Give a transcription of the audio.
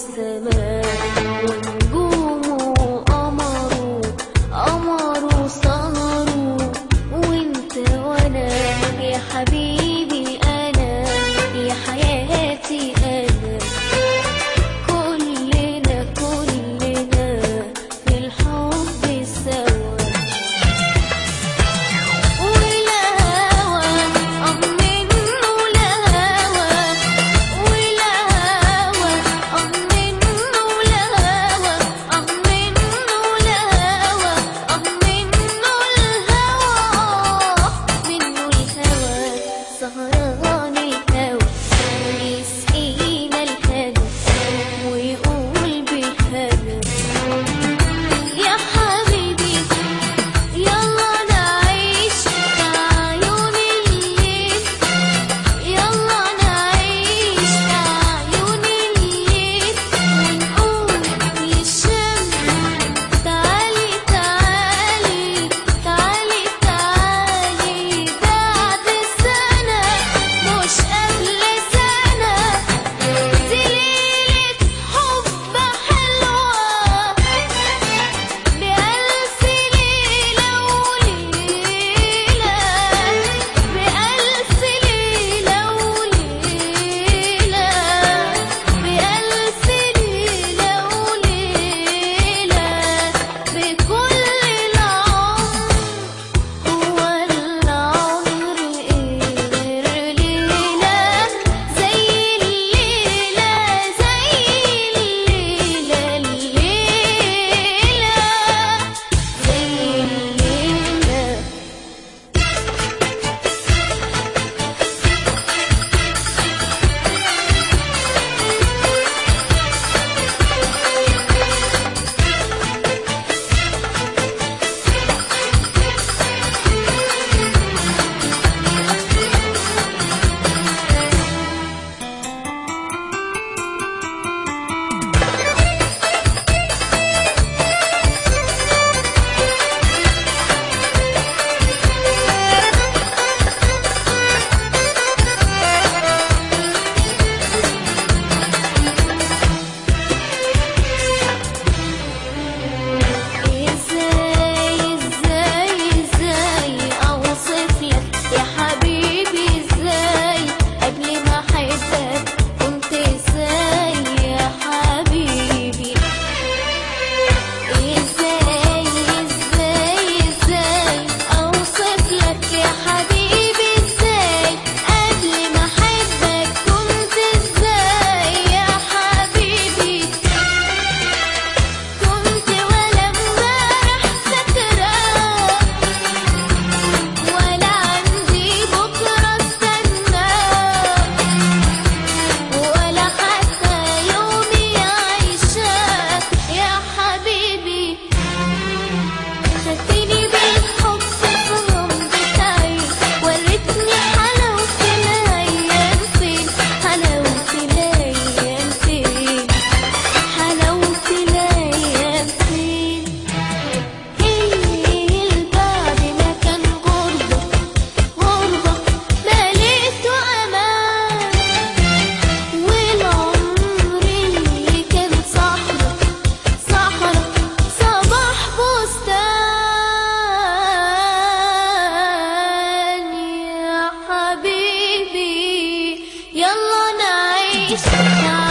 السماء ونجومه وقمره قمره سهره وانت وانا يا حبيبي انا يا حياتي انا كلنا كلنا في الحب سوا ولا هوى أم منه لا هوى ولا هوى أم منه لا هوى أم منه لا هوى أم منه الهوى منه الهوى سهران الهوى يسقينا الهنا ويقول بالهنا يا حبيبي يلا نعيش عيون الليل يلا نعيش عيون الليل ونقول للشمس تعالي تعالي تعالي تعالي بعد سنة مش قبل سنة دي ليلة حب حلوة بألف ليلة وليلة بألف ليلة وليلة بألف ليلة وليلة بكل العمر هو العمر غير ليلة زي الليلة زي الليلة الليلة زي الليلة ازاي ازاي ازاي اوصف لك يا حبيبي ازاي قبل ما احبك كنت ازاي يا حبيبي ازاي ازاي ازاي اوصف لك يا حبيبي ازاي قبل ما احبك كنت ازاي يا حبيبي كنت ولا امبارح فاكراه ولا عندي بكرة استناه ولا حتى يومي عايشاه يا حبيبي خدتني بالحب في غمضتي وريتني حلاوة الأيام فين حلاوة الأيام فين حلاوة الأيام فين هي البعد ما كان غربة غربة مليته أمان والعمر اللي كان صحرا صحرا صباح بستان يا حبيبي يلا نعيش